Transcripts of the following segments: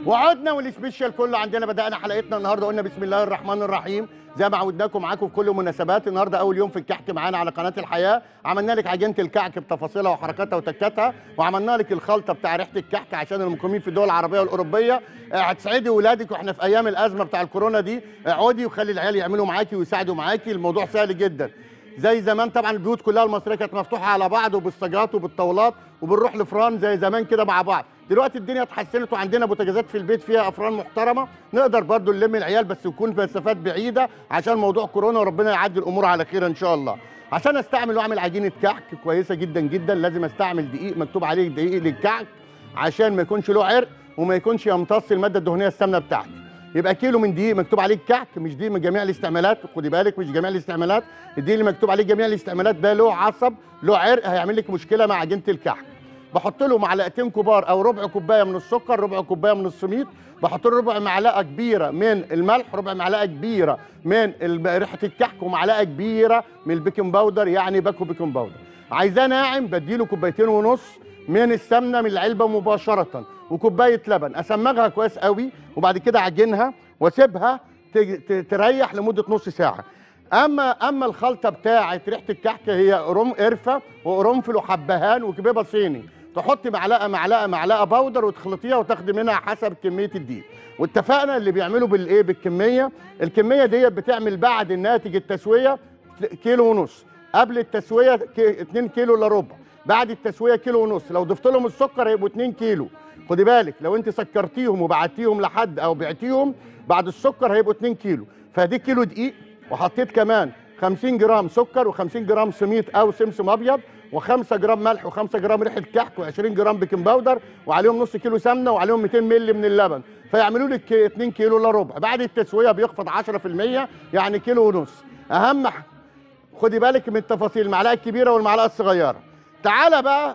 وعدنا والسبيشال كله عندنا بدانا حلقتنا النهارده قلنا بسم الله الرحمن الرحيم زي ما عودناكم معاكم في كل المناسبات النهارده اول يوم في الكحك معانا على قناه الحياه عملنا لك عجينه الكعك بتفاصيلها وحركاتها وتكاتها وعملنا لك الخلطه بتاع ريحه الكحك عشان المقيمين في الدول العربيه والاوروبيه آه، هتسعدي ولادك واحنا في ايام الازمه بتاع الكورونا دي اقعدي وخلي العيال يعملوا معاكي ويساعدوا معاكي الموضوع سهل جدا زي زمان طبعا البيوت كلها المصريه كانت مفتوحه على بعض وبالسجات وبالطاولات وبنروح لفران زي زمان كده مع بعض دلوقتي الدنيا اتحسنت وعندنا بوتاجازات في البيت فيها افران محترمه نقدر برضو نلم العيال بس يكون في مسافات بعيده عشان موضوع كورونا وربنا يعدي الامور على خير ان شاء الله عشان استعمل واعمل عجينه كعك كويسه جدا جدا لازم استعمل دقيق مكتوب عليه دقيق للكعك عشان ما يكونش له عرق وما يكونش يمتص الماده الدهنيه السامنه بتاعتي يبقى كيلو من دقيق مكتوب عليه الكعك مش دقيق من جميع الاستعمالات خدي بالك مش جميع الاستعمالات الدقيق اللي مكتوب عليه جميع الاستعمالات ده له عصب له عرق هيعمل لك مشكله مع عجينه الكعك بحط له معلقتين كبار او ربع كوبايه من السكر ربع كوبايه من السميد بحط له ربع معلقه كبيره من الملح ربع معلقه كبيره من الب- ريحه الكحك ومعلقه كبيره من البيكنج باودر يعني باكو بيكنج باودر عايزاه ناعم بديله كوبايتين ونص من السمنه من العلبه مباشره وكوبايه لبن اسمغها كويس قوي وبعد كده اعجنها واسيبها ت- ت- تريح لمده نص ساعه اما اما الخلطه بتاعه ريحه الكحك هي قرم قرفه وقرنفل وحبهان وكبيبه صيني تحطي معلقه معلقه معلقه باودر وتخلطيها وتاخدي منها حسب كميه الدقيق واتفقنا اللي بيعملوا بالايه بالكميه الكميه ديت بتعمل بعد الناتج التسويه كيلو ونص قبل التسويه كي- 2 كيلو الا ربع بعد التسويه كيلو ونص لو ضفت لهم السكر هيبقوا 2 كيلو خدي بالك لو انت سكرتيهم وبعتيهم لحد او بعتيهم بعد السكر هيبقوا 2 كيلو فدي كيلو دقيق وحطيت كمان 50 جرام سكر و50 جرام سميط او سمسم ابيض و5 جرام ملح و5 جرام ريحه كحك و20 جرام بيكنج باودر وعليهم نص كيلو سمنه وعليهم 200 مللي من اللبن فيعملوا لك 2 كيلو الا ربع بعد التسويه بيخفض 10% يعني كيلو ونص اهم ح- خدي بالك من التفاصيل المعلقه الكبيره والمعلقه الصغيره تعالى بقى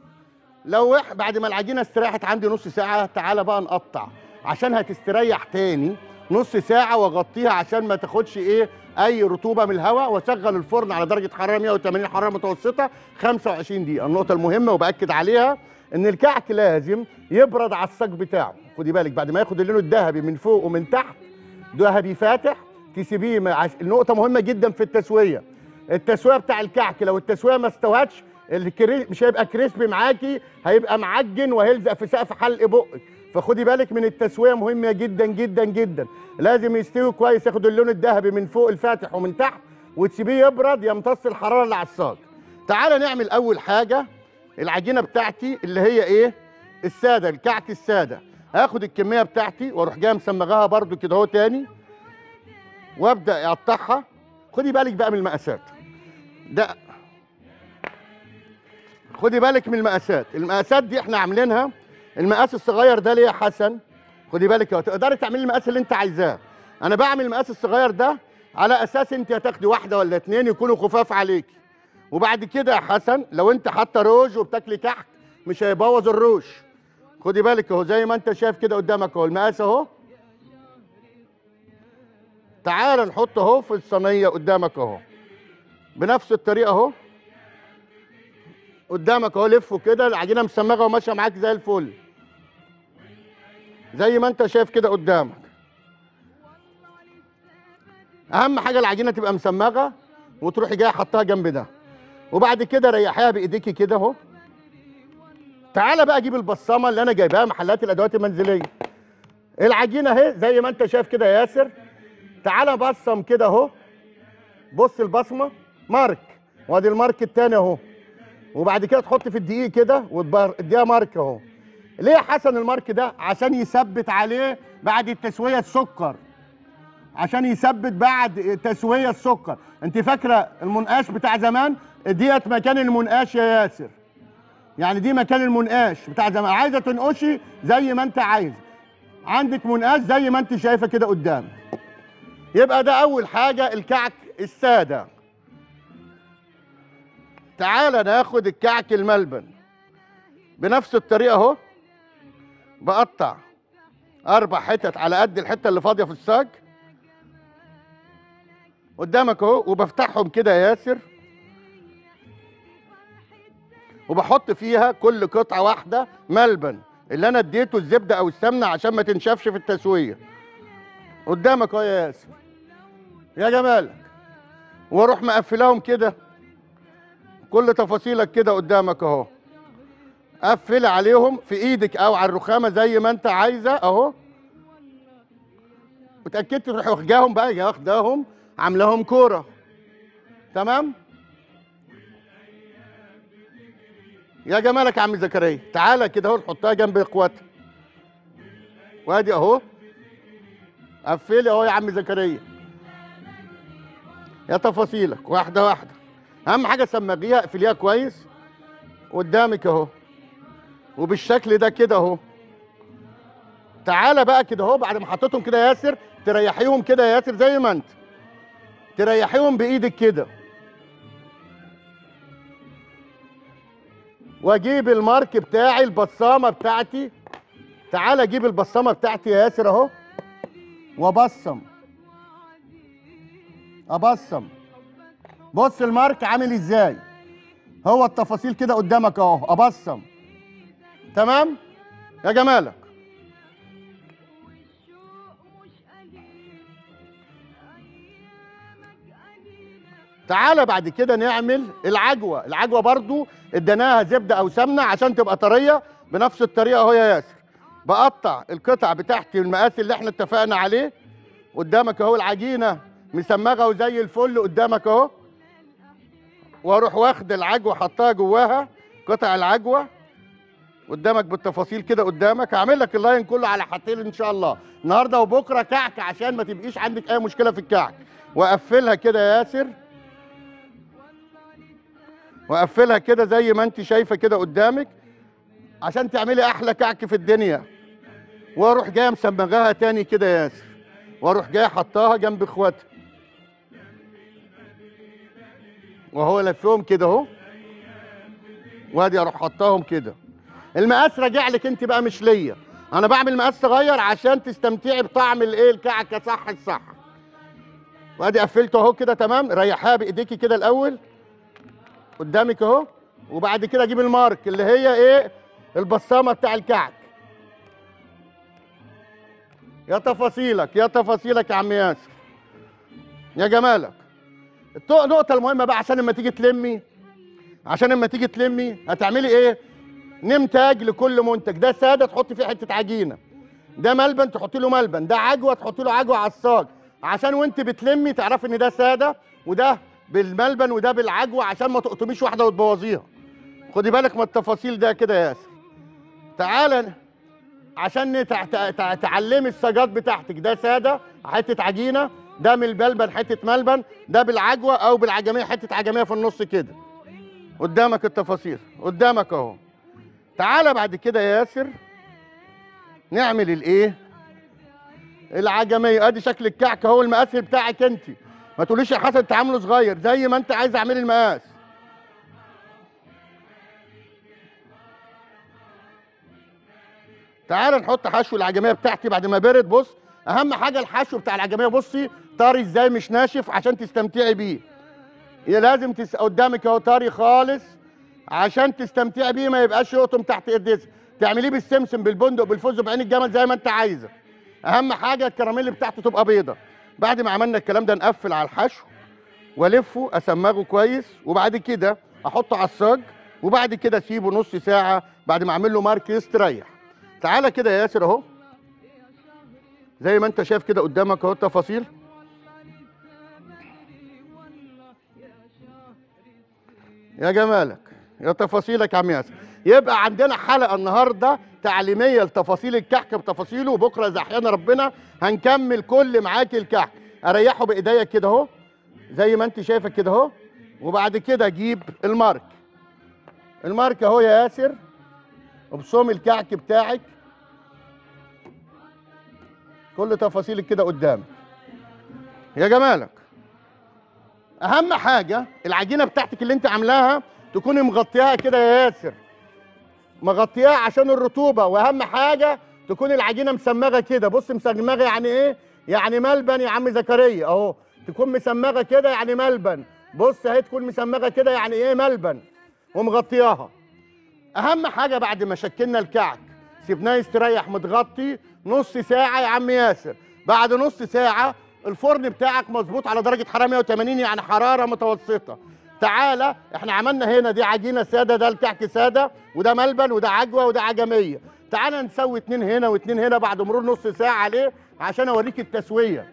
لو إح- بعد ما العجينه استريحت عندي نص ساعه تعالى بقى نقطع عشان هتستريح تاني نص ساعه واغطيها عشان ما تاخدش ايه اي رطوبه من الهواء واشغل الفرن على درجه حراره 180 حراره متوسطه 25 دقيقه النقطه المهمه وباكد عليها ان الكعك لازم يبرد على الصاج بتاعه خدي بالك بعد ما ياخد اللون الذهبي من فوق ومن تحت ذهبي فاتح تسيبيه مع- النقطه مهمه جدا في التسويه التسويه بتاع الكعك لو التسويه ما استوتش الكري... مش هيبقى كريسبي معاكي هيبقى معجن وهيلزق في سقف حلق بقك فخدي بالك من التسويه مهمه جدا جدا جدا لازم يستوي كويس ياخد اللون الذهبي من فوق الفاتح ومن تحت وتسيبيه يبرد يمتص الحراره اللي على الصاج تعالى نعمل اول حاجه العجينه بتاعتي اللي هي ايه الساده الكعك الساده هاخد الكميه بتاعتي واروح جاي مسمغاها برده كده اهو تاني وابدا اقطعها خدي بالك بقى من المقاسات ده خدي بالك من المقاسات المقاسات دي احنا عاملينها المقاس الصغير ده ليه يا حسن خدي بالك اهو تقدري تعملي المقاس اللي انت عايزاه انا بعمل المقاس الصغير ده على اساس انت هتاخدي واحده ولا اتنين يكونوا خفاف عليكي وبعد كده يا حسن لو انت حاطه روج وبتاكلي كحك مش هيبوظ الروج خدي بالك اهو زي ما انت شايف كده قدامك اهو المقاس اهو تعال نحط اهو في الصينيه قدامك اهو بنفس الطريقه اهو قدامك اهو لفه كده العجينه مسمغه وماشيه معاك زي الفل زي ما انت شايف كده قدامك اهم حاجه العجينه تبقى مسمغه وتروحي جايه حطها جنب ده وبعد كده ريحيها بايديكي كده اهو تعالى بقى اجيب البصمه اللي انا جايباها محلات الادوات المنزليه العجينه اهي زي ما انت شايف كده يا ياسر تعالى بصم كده اهو بص البصمه مارك وادي المارك التاني اهو وبعد كده تحط في الدقيق كده وتديها مارك اهو ليه يا حسن المارك ده عشان يثبت عليه بعد التسويه السكر عشان يثبت بعد تسويه السكر انت فاكره المنقاش بتاع زمان ديت مكان المنقاش يا ياسر يعني دي مكان المنقاش بتاع زمان عايزه تنقشي زي ما انت عايز عندك منقاش زي ما انت شايفه كده قدامك يبقى ده اول حاجه الكعك الساده تعالى ناخد الكعك الملبن بنفس الطريقه اهو بقطع اربع حتت على قد الحته اللي فاضيه في الصاج قدامك اهو وبفتحهم كده يا ياسر وبحط فيها كل قطعه واحده ملبن اللي انا اديته الزبده او السمنه عشان ما تنشفش في التسويه قدامك اهو يا ياسر يا جمالك واروح مقفلاهم كده كل تفاصيلك كده قدامك اهو قفل عليهم في ايدك او على الرخامه زي ما انت عايزه اهو وتاكدت تروح واخداهم بقى يا واخداهم عاملاهم كوره تمام يا جمالك يا عم زكريا تعالى كده اهو نحطها جنب اخواتها وادي اهو قفلي اهو يا عم زكريا يا تفاصيلك واحده واحده اهم حاجه سمغيها اقفليها كويس قدامك اهو وبالشكل ده كده اهو تعالى بقى كده اهو بعد ما حطيتهم كده يا ياسر تريحيهم كده يا ياسر زي ما انت تريحيهم بايدك كده واجيب المارك بتاعي البصامه بتاعتي تعالى اجيب البصامه بتاعتي يا ياسر اهو وابصم ابصم بص المارك عامل ازاي هو التفاصيل كده قدامك اهو ابصم تمام يا جمالك تعالى بعد كده نعمل العجوه العجوه برضو اديناها زبده او سمنه عشان تبقى طريه بنفس الطريقه اهو يا ياسر بقطع القطع بتاعتي المقاس اللي احنا اتفقنا عليه قدامك اهو العجينه مسمغه وزي الفل قدامك اهو واروح واخد العجوه حطها جواها قطع العجوه قدامك بالتفاصيل كده قدامك هعمل لك اللاين كله على حاجتين ان شاء الله النهارده وبكره كعك عشان ما تبقيش عندك اي مشكله في الكعك واقفلها كده يا ياسر واقفلها كده زي ما انت شايفه كده قدامك عشان تعملي احلى كعك في الدنيا واروح جايه مسمغاها تاني كده يا ياسر واروح جايه حطاها جنب اخواتها وهو لفهم كده اهو وادي اروح حطاهم كده المقاس راجع لك انت بقى مش ليا انا بعمل مقاس صغير عشان تستمتعي بطعم الايه الكعكه صح الصح وادي قفلته اهو كده تمام ريحها بايديكي كده الاول قدامك اهو وبعد كده اجيب المارك اللي هي ايه البصامه بتاع الكعك يا تفاصيلك يا تفاصيلك يا عم ياسر يا جمالك الت- النقطة المهمة بقى عشان لما تيجي تلمي عشان لما تيجي تلمي هتعملي ايه؟ نمتاج لكل منتج ده سادة تحطي فيه حتة عجينة ده ملبن تحطي له ملبن ده عجوة تحطي له عجوة على الصاج عشان وانت بتلمي تعرفي ان ده سادة وده بالملبن وده بالعجوة عشان ما تقطميش واحدة وتبوظيها خدي بالك من التفاصيل ده كده يا ياسر تعالى عشان تع- تع- تع- تعلمي السجات بتاعتك ده ساده حته عجينه ده من البلبن حته ملبن ده بالعجوه او بالعجميه حته عجميه في النص كده قدامك التفاصيل قدامك اهو تعالى بعد كده يا ياسر نعمل الايه العجميه ادي شكل الكعك اهو المقاس بتاعك انت ما تقوليش يا حسن انت عامله صغير زي ما انت عايز اعملي المقاس تعال نحط حشو العجميه بتاعتي بعد ما برد بص اهم حاجه الحشو بتاع العجميه بصي طري ازاي مش ناشف عشان تستمتعي بيه هي لازم تس... قدامك اهو طري خالص عشان تستمتعي بيه ما يبقاش يقطم تحت ايديك تعمليه بالسمسم بالبندق بالفوز بعين الجمل زي ما انت عايزه اهم حاجه الكراميل بتاعته تبقى بيضه بعد ما عملنا الكلام ده نقفل على الحشو والفه اسمغه كويس وبعد كده احطه على الصاج وبعد كده اسيبه نص ساعه بعد ما اعمل له مارك يستريح تعالى كده يا ياسر اهو زي ما انت شايف كده قدامك اهو التفاصيل يا جمالك يا تفاصيلك يا عم ياسر يبقى عندنا حلقه النهارده تعليميه لتفاصيل الكحك بتفاصيله وبكره اذا احيانا ربنا هنكمل كل معاكي الكحك اريحه بايديا كده اهو زي ما انت شايفه كده اهو وبعد كده اجيب المارك المارك اهو يا ياسر ابصم الكعك بتاعك كل تفاصيلك كده قدامك يا جمالك اهم حاجه العجينه بتاعتك اللي انت عاملاها تكوني مغطياها كده يا ياسر مغطياها عشان الرطوبه واهم حاجه تكون العجينه مسمغه كده بص مسمغه يعني ايه يعني ملبن يا عم زكريا اهو تكون مسمغه كده يعني ملبن بص اهي تكون مسمغه كده يعني ايه ملبن ومغطياها اهم حاجه بعد ما شكلنا الكعك سيبناه يستريح متغطي نص ساعه يا عم ياسر بعد نص ساعه الفرن بتاعك مظبوط على درجه حراره 180 يعني حراره متوسطه تعالى احنا عملنا هنا دي عجينه ساده ده الكعك ساده وده ملبن وده عجوه وده عجميه تعالى نسوي اتنين هنا واتنين هنا بعد مرور نص ساعه عليه عشان اوريك التسويه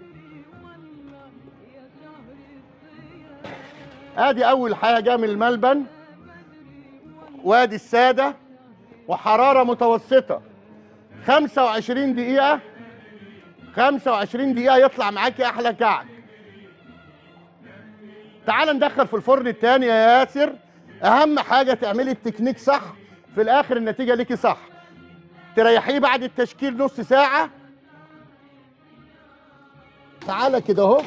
ادي اول حاجه من الملبن وادي الساده وحراره متوسطه 25 دقيقه 25 دقيقه يطلع معاكي احلى كعك تعال ندخل في الفرن التاني يا ياسر اهم حاجه تعملي التكنيك صح في الاخر النتيجه ليكي صح تريحيه بعد التشكيل نص ساعه تعالى كده اهو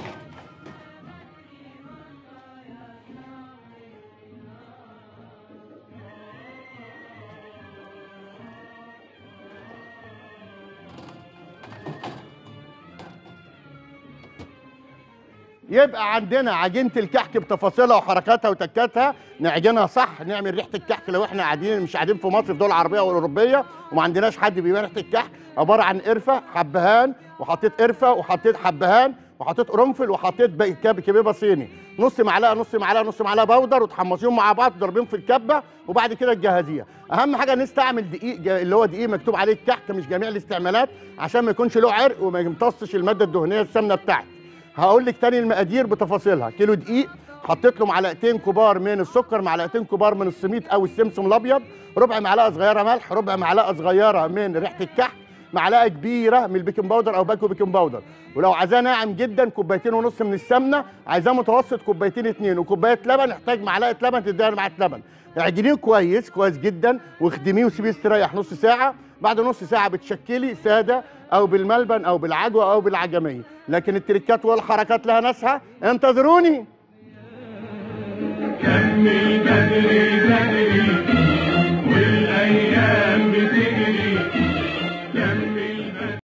يبقى عندنا عجينه الكحك بتفاصيلها وحركاتها وتكاتها نعجنها صح نعمل ريحه الكحك لو احنا قاعدين مش قاعدين في مصر في دول عربيه او اوروبيه وما عندناش حد بيبيع ريحه الكحك عباره عن قرفه حبهان وحطيت قرفه وحطيت حبهان وحطيت قرنفل وحطيت بق- كب- كبيبه صيني نص معلقه نص معلقه نص معلقه بودر وتحمصيهم مع بعض تضربيهم في الكبه وبعد كده تجهزيها اهم حاجه نستعمل دقيق جا- اللي هو دقيق مكتوب عليه الكحك مش جميع الاستعمالات عشان ما يكونش له عرق وما يمتصش الماده الدهنيه السمنه بتاعتي هقول لك تاني المقادير بتفاصيلها كيلو دقيق حطيت له معلقتين كبار من السكر معلقتين كبار من السميط او السمسم الابيض ربع معلقه صغيره ملح ربع معلقه صغيره من ريحه الكحك معلقه كبيره من البيكنج باودر او باكو بيكنج باودر ولو عايزاه ناعم جدا كوبايتين ونص من السمنه عايزاه متوسط كوبايتين اتنين وكوبايه لبن احتاج معلقه لبن تديها معلقه لبن اعجنيه كويس كويس جدا واخدميه وسيبيه يستريح نص ساعه بعد نص ساعه بتشكلي ساده او بالملبن او بالعجوه او بالعجميه لكن التركات والحركات لها ناسها انتظروني كمل بدري